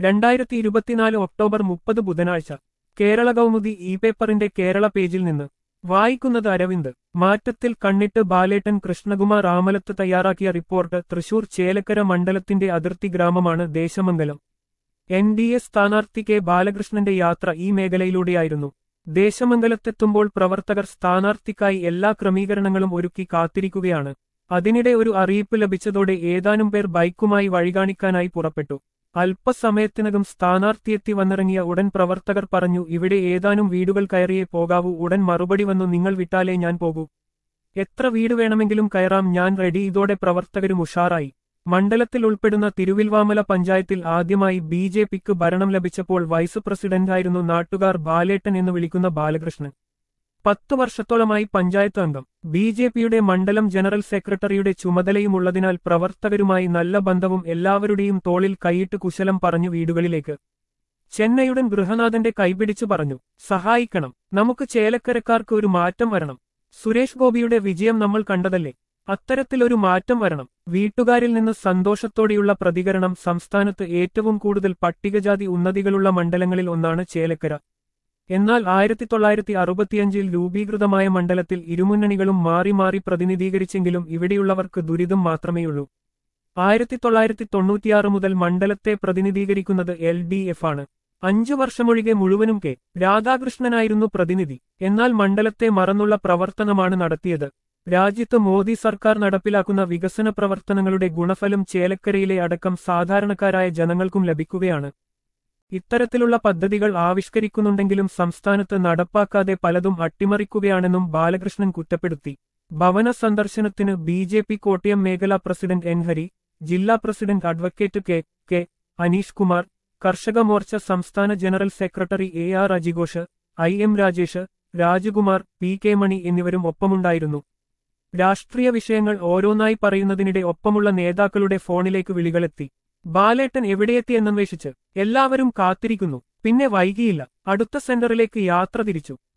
രണ്ടായിരത്തി ഇരുപത്തിനാല് ഒക്ടോബർ മുപ്പത് ബുധനാഴ്ച കേരള കൗമുദി ഇ പേപ്പറിന്റെ കേരള പേജിൽ നിന്ന് വായിക്കുന്നത് അരവിന്ദ് മാറ്റത്തിൽ കണ്ണിട്ട് ബാലേട്ടൻ കൃഷ്ണകുമാർ ആമലത്ത് തയ്യാറാക്കിയ റിപ്പോർട്ട് തൃശൂർ ചേലക്കര മണ്ഡലത്തിന്റെ അതിർത്തി ഗ്രാമമാണ് ദേശമംഗലം എൻ ഡി എ സ്ഥാനാർത്ഥി കെ ബാലകൃഷ്ണന്റെ യാത്ര ഈ മേഖലയിലൂടെയായിരുന്നു ദേശമംഗലത്തെത്തുമ്പോൾ പ്രവർത്തകർ സ്ഥാനാർത്ഥിക്കായി എല്ലാ ക്രമീകരണങ്ങളും ഒരുക്കി കാത്തിരിക്കുകയാണ് അതിനിടെ ഒരു അറിയിപ്പ് ലഭിച്ചതോടെ ഏതാനും പേർ ബൈക്കുമായി വഴികാണിക്കാനായി പുറപ്പെട്ടു അല്പസമയത്തിനകം സ്ഥാനാർത്ഥിയെത്തി വന്നിറങ്ങിയ ഉടൻ പ്രവർത്തകർ പറഞ്ഞു ഇവിടെ ഏതാനും വീടുകൾ കയറിയേ പോകാവൂ ഉടൻ മറുപടി വന്നു നിങ്ങൾ വിട്ടാലേ ഞാൻ പോകൂ എത്ര വീട് വേണമെങ്കിലും കയറാം ഞാൻ റെഡി ഇതോടെ പ്രവർത്തകരും ഉഷാറായി മണ്ഡലത്തിൽ ഉൾപ്പെടുന്ന തിരുവിൽവാമല പഞ്ചായത്തിൽ ആദ്യമായി ബി ജെ പിക്ക് ഭരണം ലഭിച്ചപ്പോൾ വൈസ് പ്രസിഡന്റായിരുന്നു നാട്ടുകാർ ബാലേട്ടൻ എന്ന് വിളിക്കുന്ന ബാലകൃഷ്ണൻ പത്തു വർഷത്തോളമായി പഞ്ചായത്ത് അംഗം ബി ജെ പിയുടെ മണ്ഡലം ജനറൽ സെക്രട്ടറിയുടെ ചുമതലയുമുള്ളതിനാൽ പ്രവർത്തകരുമായി നല്ല ബന്ധവും എല്ലാവരുടെയും തോളിൽ കൈയിട്ട് കുശലം പറഞ്ഞു വീടുകളിലേക്ക് ചെന്നൈയുടൻ ഗൃഹനാഥന്റെ കൈപിടിച്ചു പറഞ്ഞു സഹായിക്കണം നമുക്ക് ചേലക്കരക്കാർക്ക് ഒരു മാറ്റം വരണം സുരേഷ് ഗോപിയുടെ വിജയം നമ്മൾ കണ്ടതല്ലേ അത്തരത്തിലൊരു മാറ്റം വരണം വീട്ടുകാരിൽ നിന്ന് സന്തോഷത്തോടെയുള്ള പ്രതികരണം സംസ്ഥാനത്ത് ഏറ്റവും കൂടുതൽ പട്ടികജാതി ഉന്നതികളുള്ള മണ്ഡലങ്ങളിൽ ഒന്നാണ് ചേലക്കര എന്നാൽ ആയിരത്തി തൊള്ളായിരത്തി അറുപത്തിയഞ്ചിൽ രൂപീകൃതമായ മണ്ഡലത്തിൽ ഇരുമുന്നണികളും മാറി മാറി പ്രതിനിധീകരിച്ചെങ്കിലും ഇവിടെയുള്ളവർക്ക് ദുരിതം മാത്രമേയുള്ളൂ ആയിരത്തി തൊള്ളായിരത്തി തൊണ്ണൂറ്റിയാറ് മുതൽ മണ്ഡലത്തെ പ്രതിനിധീകരിക്കുന്നത് എൽ ഡി എഫ് ആണ് അഞ്ചു വർഷമൊഴികെ മുഴുവനും കെ രാധാകൃഷ്ണനായിരുന്നു പ്രതിനിധി എന്നാൽ മണ്ഡലത്തെ മറന്നുള്ള പ്രവർത്തനമാണ് നടത്തിയത് രാജ്യത്ത് മോദി സർക്കാർ നടപ്പിലാക്കുന്ന വികസന പ്രവർത്തനങ്ങളുടെ ഗുണഫലം ചേലക്കരയിലെ അടക്കം സാധാരണക്കാരായ ജനങ്ങൾക്കും ലഭിക്കുകയാണ് ഇത്തരത്തിലുള്ള പദ്ധതികൾ ആവിഷ്കരിക്കുന്നുണ്ടെങ്കിലും സംസ്ഥാനത്ത് നടപ്പാക്കാതെ പലതും അട്ടിമറിക്കുകയാണെന്നും ബാലകൃഷ്ണൻ കുറ്റപ്പെടുത്തി ഭവന സന്ദർശനത്തിന് ബി ജെ പി കോട്ടയം മേഖലാ പ്രസിഡന്റ് എൻ ഹരി ജില്ലാ president advocate K K Aneesh Kumar Karshaka Morcha സംസ്ഥാന ജനറൽ സെക്രട്ടറി എ ആർ അജിഘോഷ് I M Rajesh Rajakumar P K Mani എന്നിവരും ഒപ്പമുണ്ടായിരുന്നു രാഷ്ട്രീയ വിഷയങ്ങൾ ഓരോന്നായി പറയുന്നതിനിടെ ഒപ്പമുള്ള നേതാക്കളുടെ ഫോണിലേക്ക് വിളികളെത്തി ബാലേട്ടൻ എവിടെയെത്തി എന്നന്വേഷിച്ച് എല്ലാവരും കാത്തിരിക്കുന്നു പിന്നെ വൈകിയില്ല അടുത്ത സെന്ററിലേക്ക് യാത്ര തിരിച്ചു